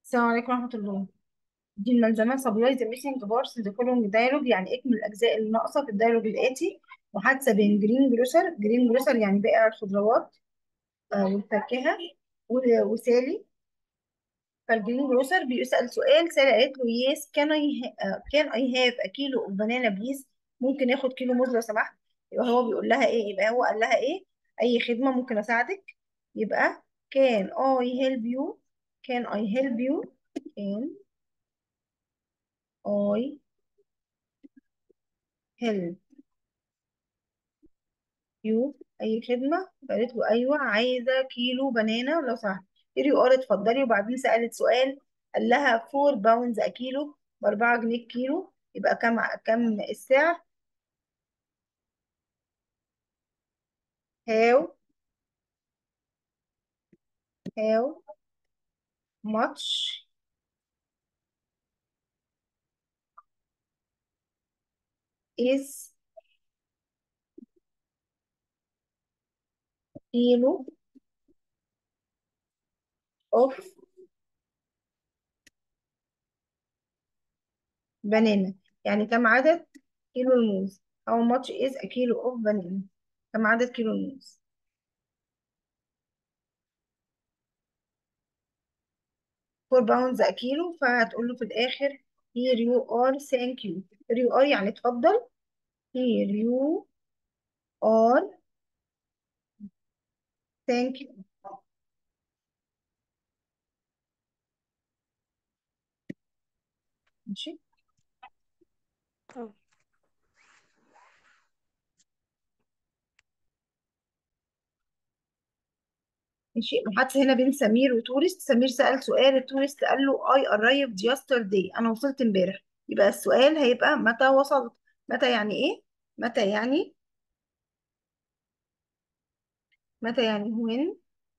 السلام عليكم ورحمة الله دي الملزمة summarize the missing parts in the following dialogue يعني اكمل الأجزاء الناقصة في الديالوج الآتي محادثة بين جرين جروسر جرين جروسر يعني بائع الخضروات آه، والفاكهة و- وسالي فالجرين جروسر بيسأل سؤال سالي قالت له yes can I ha- آه، can I have a kilo of banana please ممكن اخد كيلو موز لو سمحت يبقى هو بيقول لها ايه يبقى هو قال لها ايه أي خدمة ممكن أساعدك يبقى can I help you can I help you can I help يو اي خدمه فقالت له ايوه عايزه كيلو بنانا لو سمحت here you are اتفضلي وبعدين سالت سؤال قال لها 4 باوندز كيلو ب 4 جنيه كيلو يبقى كم كم السعر how how much is kilo of banana يعني كم عدد كيلو الموز how much is a kilo of banana كم عدد كيلو الموز 4 باوندز كيلو فهتقول له في الاخر here you are thank you here you are يعني اتفضل here you are thank you ماشي اه ماشي المحادثة هنا بين سمير وتورست سمير سأل سؤال التورست قال له I arrived yesterday أنا وصلت امبارح يبقى السؤال هيبقى متى وصلت متى يعني إيه متى يعني متى يعني when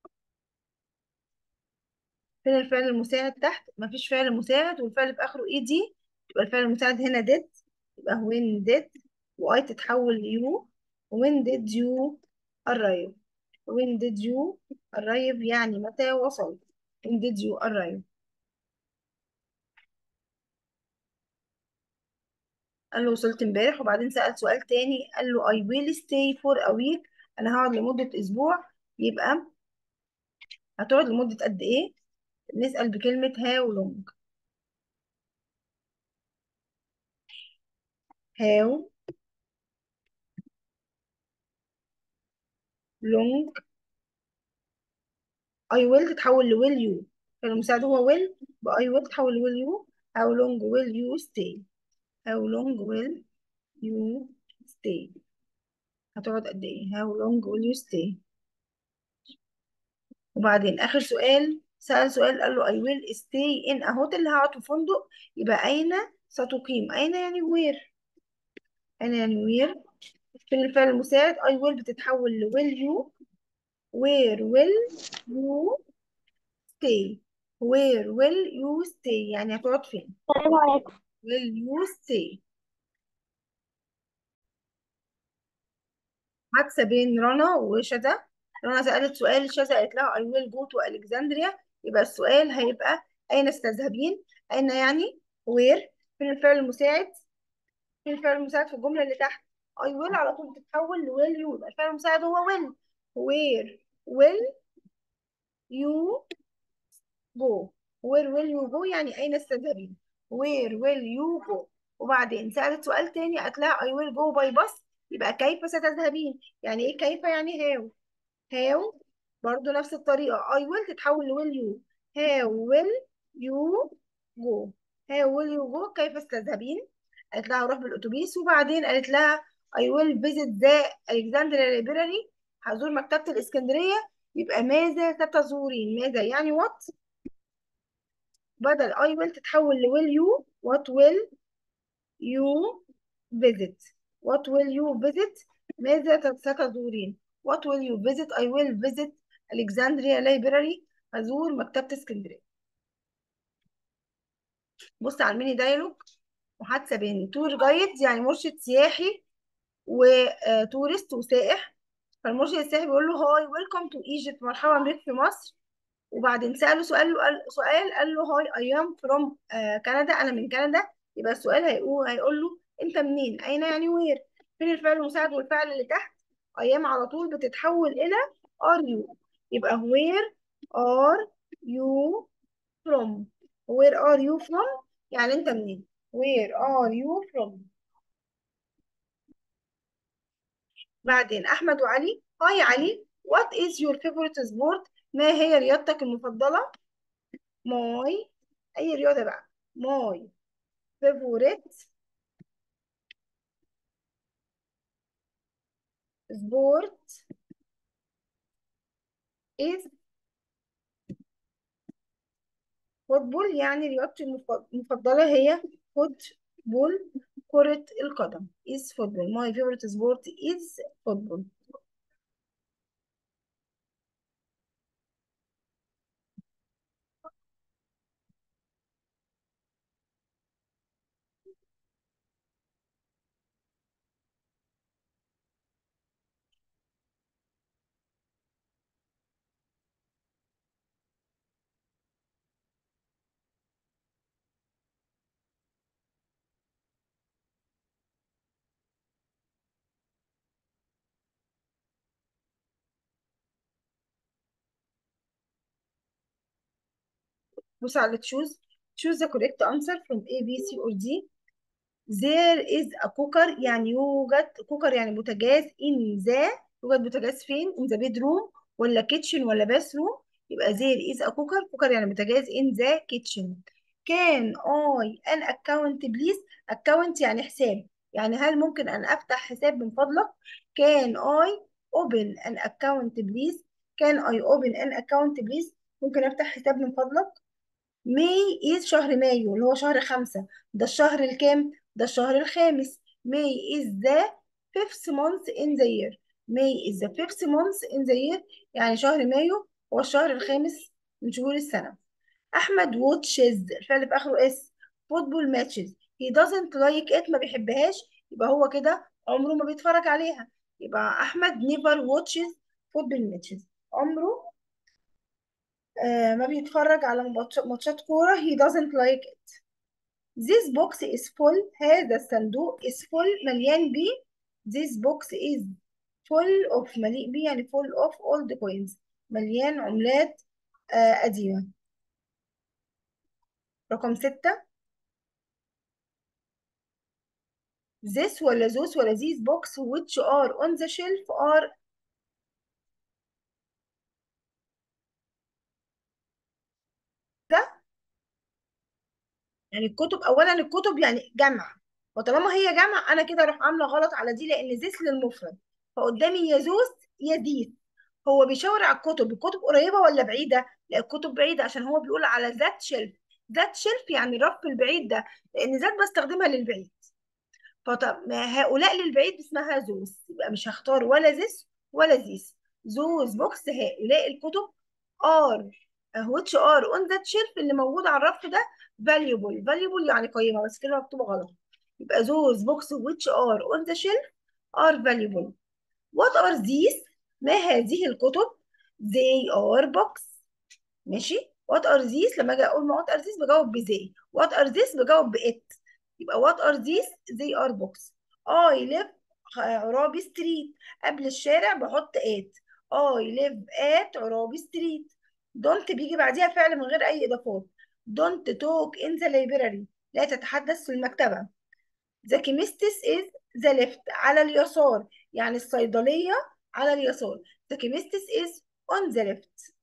فين الفعل المساعد تحت مفيش فعل مساعد والفعل في آخره إيه دي يبقى الفعل المساعد هنا did يبقى when did و I تتحول ل you when did you arrive when did you arrive يعني متى وصلت when did you arrive قال له وصلت امبارح وبعدين سأل سؤال تاني قال له I will stay for a week أنا هقعد لمدة أسبوع يبقى هتقعد لمدة قد إيه؟ نسأل بكلمة how long how long I will تتحول ل will you فالمساعد هو will يبقى I will تتحول ل will you how long will you stay how long will you stay هتقعد قد إيه how long will you stay وبعدين آخر سؤال سأل سؤال قال له I will stay in a hotel هقعد في فندق يبقى أين ستقيم أين يعني where أين يعني where في الفعل المساعد I will بتتحول ل will you where will you stay where will you stay يعني هتقعد فين السلام عليكم will you stay حادثة بين رنا وشذا رنا سألت سؤال شذا قالت لها I will go to Alexandria يبقى السؤال هيبقى أين ستذهبين أين يعني where فين الفعل المساعد فين الفعل المساعد في الجملة اللي تحت I will على طول بتتحول ل will you يبقى الفعل المساعد هو will where will you go where will you go يعني أين ستذهبين where will you go وبعدين سألت سؤال تاني قالت لها I will go by bus يبقى كيف ستذهبين يعني إيه كيف يعني how how برضو نفس الطريقة I will تتحول ل will you how will you go how will you go كيف ستذهبين قالت لها هروح بالأتوبيس وبعدين قالت لها I will visit the Alexandria Library هزور مكتبة الإسكندرية يبقى ماذا ستزورين ماذا يعني what بدل I will تتحول ل will you what will you visit what will you visit ماذا ستزورين what will you visit I will visit Alexandria Library هزور مكتبة اسكندرية بص على الميني دايلوج محادثة بين تور جايد يعني مرشد سياحي وتورست وسائح فالمرشد السياحي بيقول له هاي ويلكم تو ايجيبت مرحبا بك في مصر وبعدين سأله سؤال قال سؤال قال له هاي اي ام فروم كندا انا من كندا يبقى السؤال هيقول هيقول له انت منين اين يعني وير فين الفعل المساعد والفعل اللي تحت اي ام على طول بتتحول الى ار يو يبقى where are you from where are you from يعني انت منين where are you from بعدين احمد وعلي هاي علي what is your favorite sport ما هي رياضتك المفضلة my اي رياضة بقى my favorite sport is football يعني رياضتي المف- المفضلة هي فوتبول كرة القدم is football my favorite sport is football بص على choose choose the correct answer from A B C or D there is a cooker يعني يوجد كوكر يعني بوتاجاز in the يوجد بوتاجاز فين in the bedroom ولا kitchen ولا bathroom يبقى there is a cooker كوكر يعني بوتاجاز in the kitchen can I an account please account يعني حساب يعني هل ممكن أن أفتح حساب من فضلك can I open an account please can I open an account please ممكن أفتح حساب من فضلك ماي is شهر مايو اللي هو شهر خمسة ده الشهر الكام؟ ده الشهر الخامس May is the fifth month in the year May is the fifth month in the year يعني شهر مايو هو الشهر الخامس من شهور السنة أحمد watches الفعل في آخره اس football matches he doesn't like it ما بيحبهاش يبقى هو كده عمره ما بيتفرج عليها يبقى أحمد never watches football matches عمره آه ما بيتفرج على ماتش- ماتشات كورة he doesn't like it This box is full هذا الصندوق is full مليان بيه This box is full of مليء بيه يعني full of old coins مليان عملات آه قديمة رقم ستة This ولا those ولا these box which are on the shelf are ده يعني الكتب أولا الكتب يعني جمع وطالما هي جمع أنا كده أروح عاملة غلط على دي لأن this للمفرد فقدامي يا those يا these هو بيشاور على الكتب الكتب قريبة ولا بعيدة لا الكتب بعيدة عشان هو بيقول على ذات شيلف ذات شيلف يعني الرف البعيد ده لأن ذات بستخدمها للبعيد فطب ما هؤلاء للبعيد اسمها زوز يبقى مش هختار ولا ذس ولا ذيس زوز بوكس هؤلاء الكتب ار which are on that shelf اللي موجود على الرف ده valuable valuable يعني قيمة بس كده مكتوبة غلط يبقى those books which are on the shelf are valuable What are these؟ ما هذه الكتب؟ They are books ماشي What are these؟ لما اجي اقول ما what are these بجاوب ب they What are this؟ بجاوب ب it يبقى what are these؟ They are books I live عرابي ستريت قبل الشارع بحط at I live at عرابي ستريت don't بيجي بعديها فعل من غير أي إضافات don't talk in the library لا تتحدث في المكتبة The chemist is the left على اليسار يعني الصيدلية على اليسار The chemist is on the left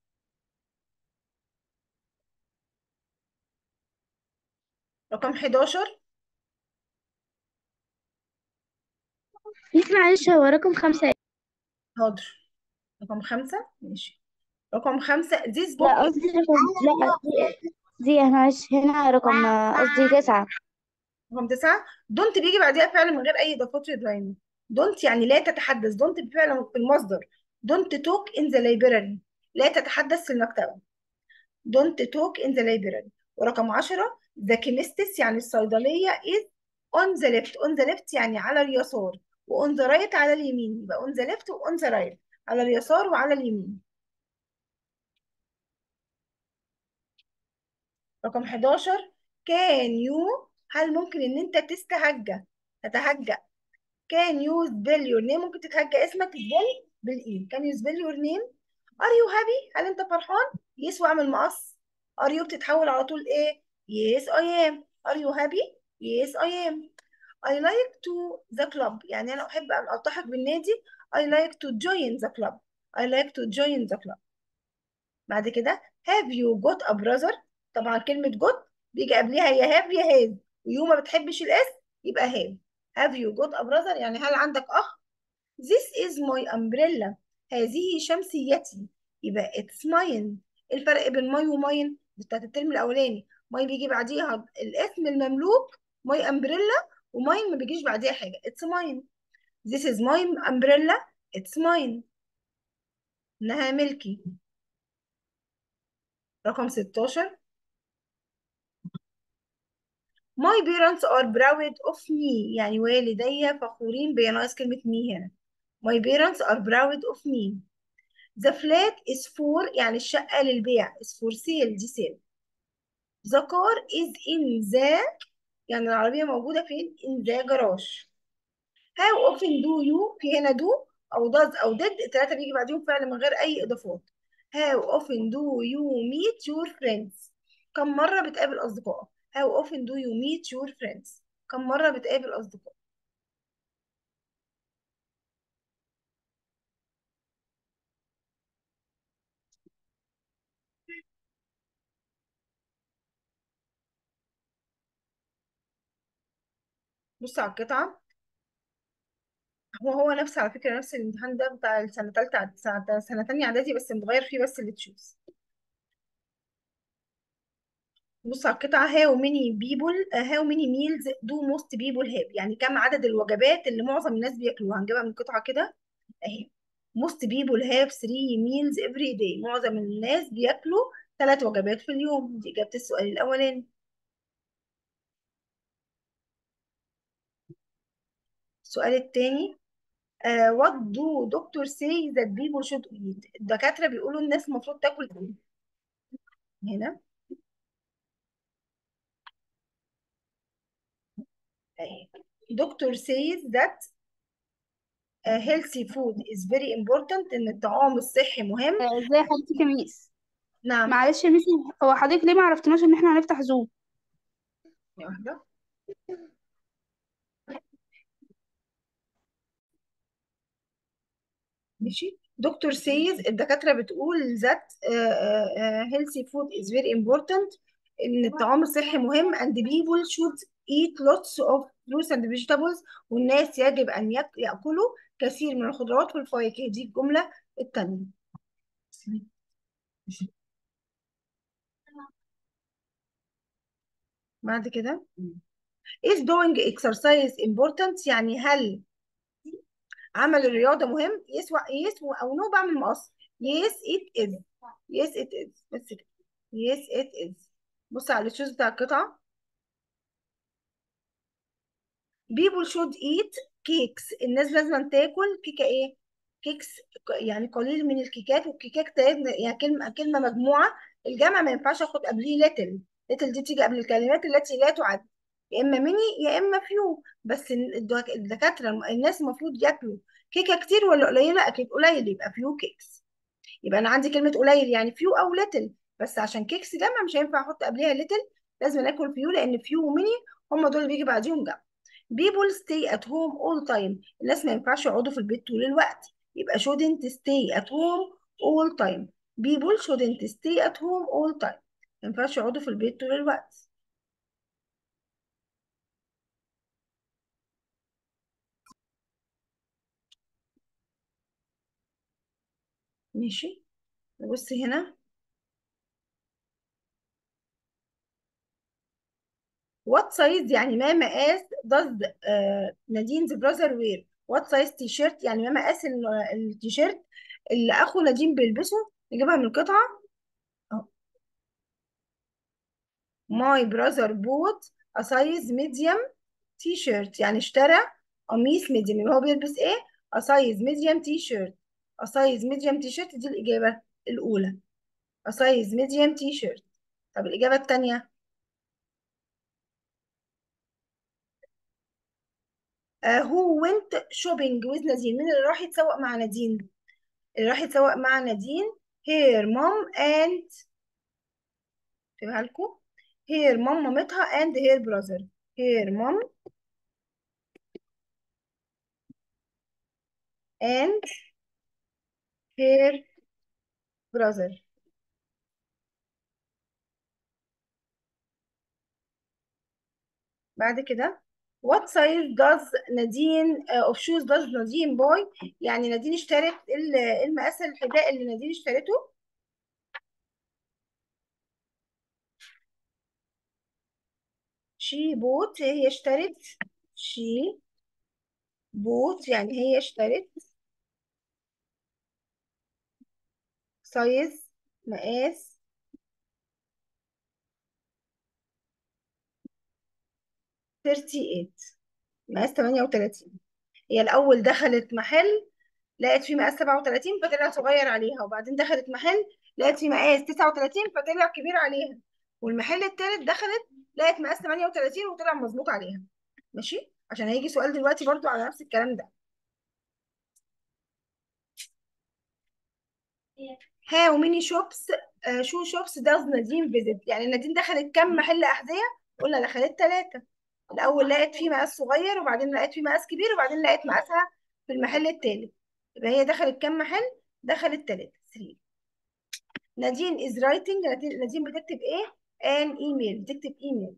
رقم 11 ميس معلش هو رقم خمسة حاضر رقم خمسة ماشي رقم خمسة this book لا قصدي رقم لا دي دي معلش هنا رقم قصدي تسعة رقم تسعة don't بيجي بعديها فعل من غير أي إضافات يدريني don't يعني لا تتحدث don't بفعل في المصدر don't talk in the library لا تتحدث في المكتبة don't talk in the library ورقم عشرة the chemist يعني الصيدلية is on the left on the left يعني على اليسار و on the right على اليمين يبقى on the left و on the right على اليسار وعلى اليمين رقم 11 can you هل ممكن ان انت تستهجى تتهجى can you spell your name ممكن تتهجى اسمك spell بالاي can you spell your name are you happy هل انت فرحان yes واعمل مقص are you بتتحول على طول ايه yes I am are you happy yes I am I like to the club يعني انا احب ان التحق بالنادي I like to join the club I like to join the club بعد كده have you got a brother طبعا كلمة got بيجي قبلها يا have يا have ويو ما بتحبش الاس يبقى have have you got a brother يعني هل عندك أخ this is my umbrella هذه شمسيتي يبقى it's mine الفرق بين my وماين بتاعت الترم الأولاني my بيجي بعديها الاسم المملوك my umbrella وماين ما بيجيش بعديها حاجة it's mine this is my umbrella it's mine إنها ملكي رقم 16 My parents are proud of me يعني والدي فخورين بي ناقص كلمة me هنا My parents are proud of me The flat is for يعني الشقة للبيع is for sale دي sale The car is in the يعني العربية موجودة فين in the garage How often do you في هنا do أو does أو did التلاتة بيجي بعديهم فعل من غير أي إضافات How often do you meet your friends كم مرة بتقابل أصدقائك How often do you meet your friends كم مرة بتقابل أصدقائك بص على القطعة هو هو نفس على فكرة نفس الامتحان ده بتاع السنة تالتة عد- سنة سنة تانية إعدادي بس متغير فيه بس اللي تشوز بص على القطعة how many people uh, how many meals do most people have يعني كم عدد الوجبات اللي معظم الناس بياكلوها هنجيبها من القطعة كده اهي most people have three meals every day معظم الناس بياكلوا ثلاث وجبات في اليوم دي إجابة السؤال الأولاني السؤال التاني uh, what do doctors say that people should eat الدكاترة بيقولوا الناس المفروض تاكل ايه هنا اهي doctor says that uh, healthy food is very important ان الطعام الصحي مهم آه، ازاي حضرتك يا ميس نعم معلش يا ميس هو حضرتك ليه ما عرفتناش ان احنا هنفتح زوم ثانية واحدة ماشي دكتور سيز الدكاترة بتقول that uh, uh, healthy food is very important إن الطعام الصحي مهم and people should eat lots of fruits and vegetables والناس يجب أن يك- يأكلوا كثير من الخضروات والفواكه دي الجملة التانية بعد كده is doing exercise important يعني هل عمل الرياضة مهم يس و... يس و... أو نو بعمل مقص yes it is yes it is بس كده yes it is بص على التشوز بتاع القطعة people should eat cakes الناس لازم تاكل كيكة ايه كيكس يعني قليل من الكيكات والكيكات تاخد- يعني كلمة كلمة مجموعة الجمع ما ينفعش اخد قبليه little little دي تيجي قبل الكلمات التي لا تعد يا اما ميني يا اما فيو بس الدك- الدكاترة الناس المفروض ياكلوا كيكة كتير ولا قليلة اكيد قليل يبقى فيو كيكس يبقى انا عندي كلمة قليل يعني فيو او little بس عشان كيكس جمع مش هينفع احط قبليها little لازم ناكل فيو لان فيو وميني هم دول اللي بيجي بعديهم جمع people stay at home all time الناس ما ينفعش يقعدوا في البيت طول الوقت يبقى shouldn't stay at home all time people shouldn't stay at home all time ما ينفعش يقعدوا في البيت طول الوقت ماشي نبص هنا what size يعني ما مقاس does uh, نادين's brother wear what size t-shirt يعني ما مقاس ال- التيشيرت اللي اخو نادين بيلبسه نجيبها من القطعة أهو. my brother bought a size medium t-shirt يعني اشترى قميص ميديوم يبقى هو بيلبس ايه a size medium t-shirt a size medium t-shirt دي الإجابة الأولى a size medium t-shirt طب الإجابة التانية uh, who went shopping with نادين مين اللي راح يتسوق مع نادين اللي راح يتسوق مع نادين her mom and اكتبها لكم her mom مامتها and her brother her mom and her brother بعد كده what size does نادين uh, of shoes does نادين buy يعني نادين اشترت ال- المقاس الحذاء اللي نادين اشترته she bought هي اشترت she bought يعني هي اشترت size مقاس thirty eight مقاس تمانية وتلاتين هي الأول دخلت محل لقت فيه مقاس سبعة وتلاتين فطلع صغير عليها وبعدين دخلت محل لقت فيه مقاس تسعة وتلاتين فطلع كبير عليها والمحل التالت دخلت لقت مقاس تمانية وتلاتين وطلع مظبوط عليها ماشي عشان هيجي سؤال دلوقتي برضو على نفس الكلام ده how many shops uh, shoe shops does نادين visit يعني نادين دخلت كام محل أحذية قلنا دخلت ثلاثة الأول لقت فيه مقاس صغير وبعدين لقت فيه مقاس كبير وبعدين لقت مقاسها في المحل التالت يبقى هي دخلت كام محل دخلت ثلاثة 3 نادين is writing نادين نادين بتكتب ايه an email بتكتب ايميل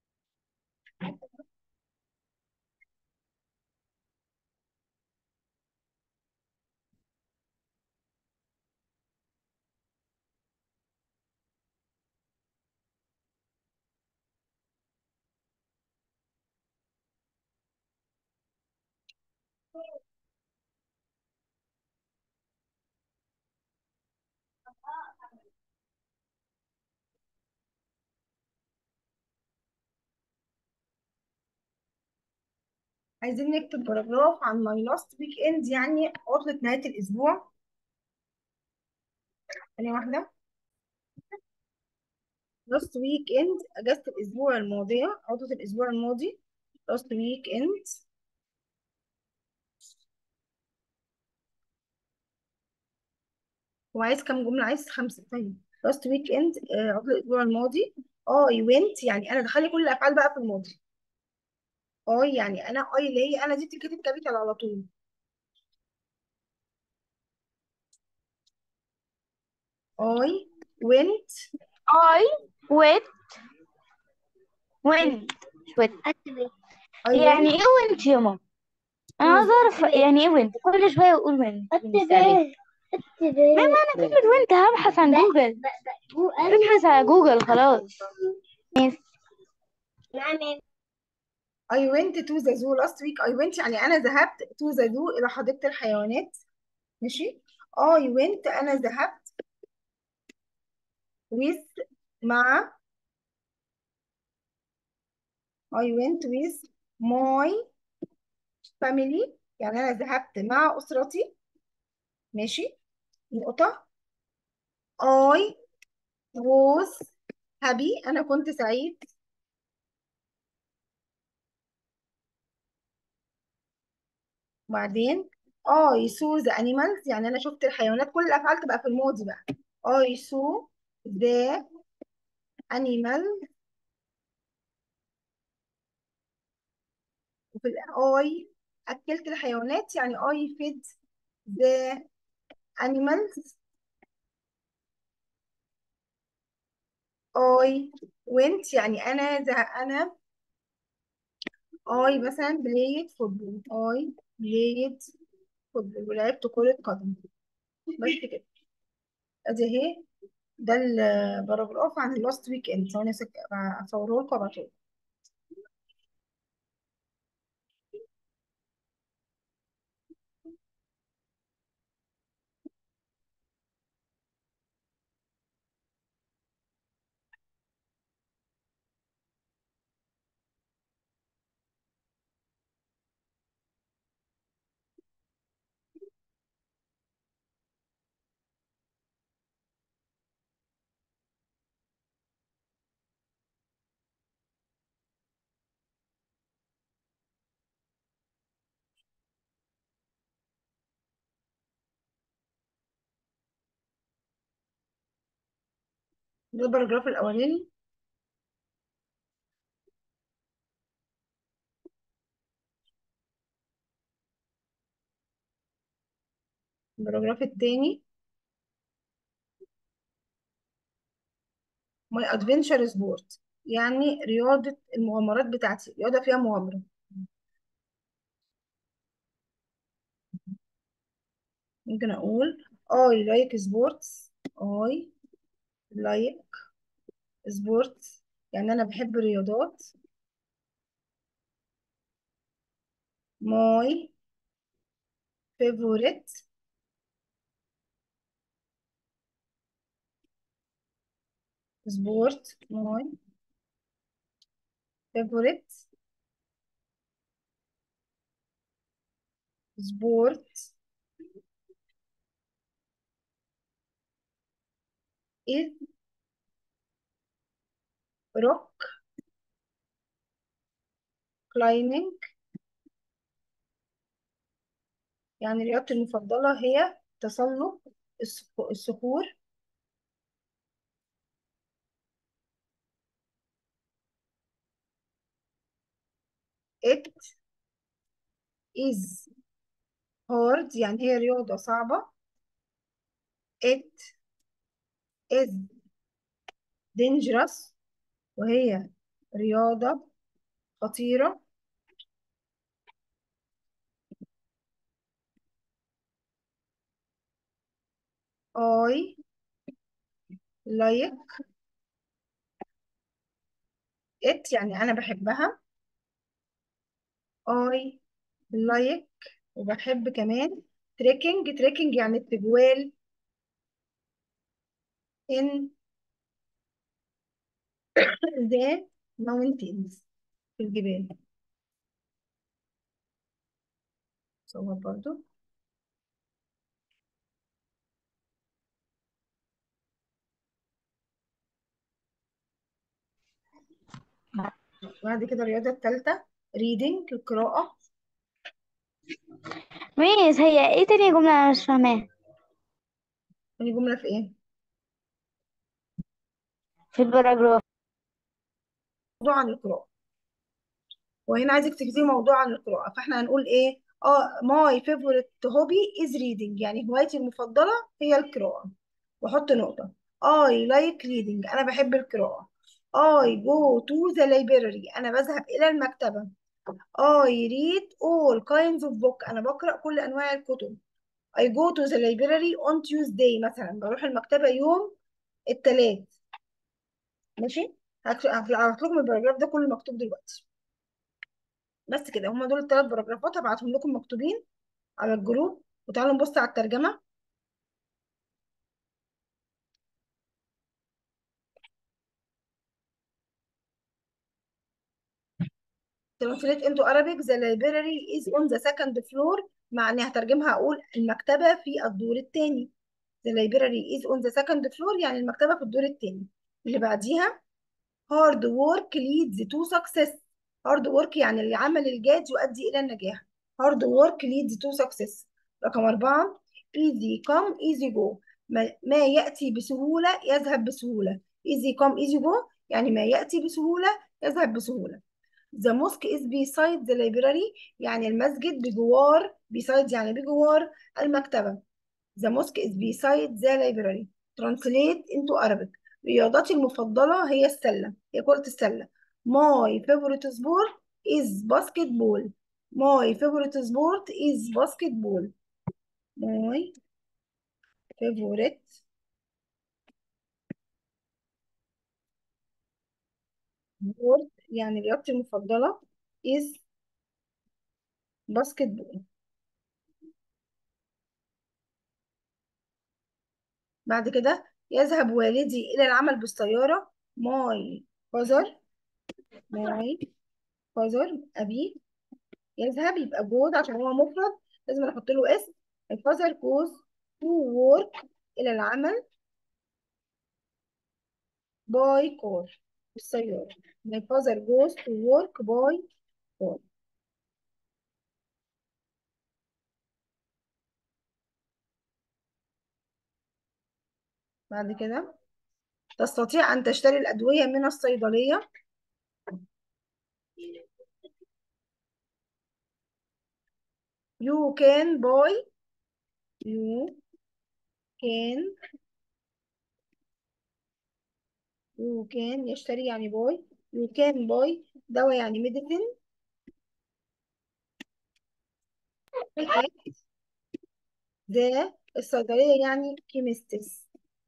عايزين نكتب باراجراف عن my last weekend يعني عطلة نهاية الأسبوع ثانية واحدة last weekend أجازة الأسبوع الماضية عطلة الأسبوع الماضي last weekend هو عايز كام جملة عايز خمسة طيب last weekend آه، عطلة الأسبوع الماضي I went يعني أنا دخلي كل الأفعال بقى في الماضي I يعني أنا I اللي هي أنا دي بتتكتب كابيتال على طول I went I went went went I يعني went ايه وينت يا ماما انا to عايزه اعرف يعني ايه وينت كل شويه اقول وينت ما معنى كلمه وينت هبحث عن جوجل ابحث على جوجل خلاص I went to the zoo last week I went يعني أنا ذهبت to the zoo إلى حديقة الحيوانات ماشي I went أنا ذهبت with مع I went with my family يعني أنا ذهبت مع أسرتي ماشي نقطة I was happy أنا كنت سعيد وبعدين I saw the animals يعني أنا شفت الحيوانات كل الأفعال تبقى في الماضي بقى I saw the animal وفي ال I أكلت الحيوانات يعني I fed the animals I went يعني أنا ذه... أنا I مثلا played football I played football ولعبت كرة قدم بس كده ادي اهي ده الباراجراف عن اللاست ويك اند ثواني أسك- اصوره لكم وابعته ده الباراجراف الأولاني الباراجراف التاني my adventure sport يعني رياضة المغامرات بتاعتي رياضة فيها مغامرة ممكن أقول I like sports I like sports يعني أنا بحب الرياضات my favorite sport my favorite sport is rock climbing يعني رياضتي المفضلة هي تسلق الصخ- الصخور it is hard يعني هي رياضة صعبة it is dangerous وهي رياضة خطيرة I like it يعني أنا بحبها I like وبحب كمان trekking trekking يعني التجوال in the mountains في الجبال صور برضو بعد كده الرياضة الثالثة reading القراءة ميس هي ايه تاني جملة انا مش فاهماها تاني جملة في ايه؟ في الباراجراف موضوع عن القراءة وهنا عايزك تكتبي موضوع عن القراءة فاحنا هنقول ايه؟ اه my favorite hobby is reading يعني هوايتي المفضلة هي القراءة واحط نقطة I like reading أنا بحب القراءة I go to the library أنا بذهب إلى المكتبة I read all kinds of book أنا بقرأ كل أنواع الكتب I go to the library on Tuesday مثلا بروح المكتبة يوم الثلاث ماشي هكت- هبعت لكم الباراجراف ده كله مكتوب دلوقتي بس كده هما دول الثلاث باراجرافات هبعتهم لكم مكتوبين على الجروب وتعالوا نبص على الترجمة Translate into Arabic the library is on the second floor مع اني هترجمها اقول المكتبة في الدور الثاني the library is on the second floor يعني المكتبة في الدور الثاني اللي بعديها hard work leads to success hard work يعني العمل الجاد يؤدي إلى النجاح hard work leads to success رقم أربعة easy come easy go ما, ما يأتي بسهولة يذهب بسهولة easy come easy go يعني ما يأتي بسهولة يذهب بسهولة the mosque is beside the library يعني المسجد بجوار beside يعني بجوار المكتبة The mosque is beside the library. Translate into Arabic. رياضتي المفضلة هي السلة هي كرة السلة. My favorite sport is basketball. My favorite sport is basketball. My favorite sport يعني رياضتي المفضلة is basketball. بعد كده يذهب والدي إلى العمل بالسيارة. My father my father أبي يذهب يبقى جود عشان هو مفرد لازم نحط له اسم my father goes to work إلى العمل by car بالسيارة my father goes to work by car بعد كده تستطيع أن تشتري الأدوية من الصيدلية you can buy you can you can يشتري يعني buy you can buy دواء يعني medicine at the الصيدلية يعني chemists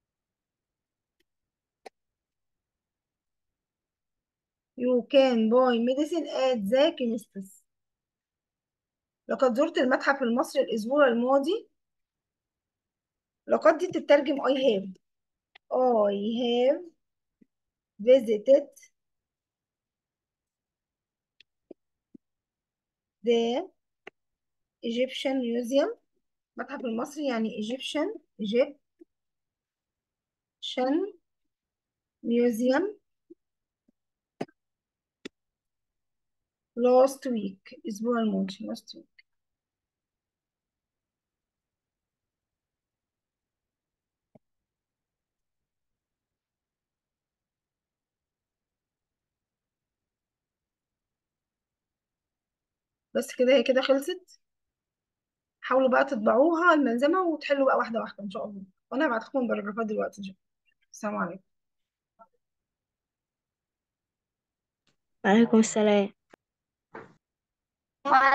You can buy medicine at the chemist. لقد زرت المتحف المصري الأسبوع الماضي. لقد دي تترجم I have. I have visited the Egyptian Museum. المتحف المصري يعني Egyptian Egyptian Museum last week الأسبوع الماضي last week بس كده هي كده خلصت حاولوا بقى تطبعوها الملزمة وتحلوا بقى واحدة واحدة إن شاء الله وأنا هبعت لكم البراجرافات دلوقتي إن شاء الله السلام عليكم وعليكم السلام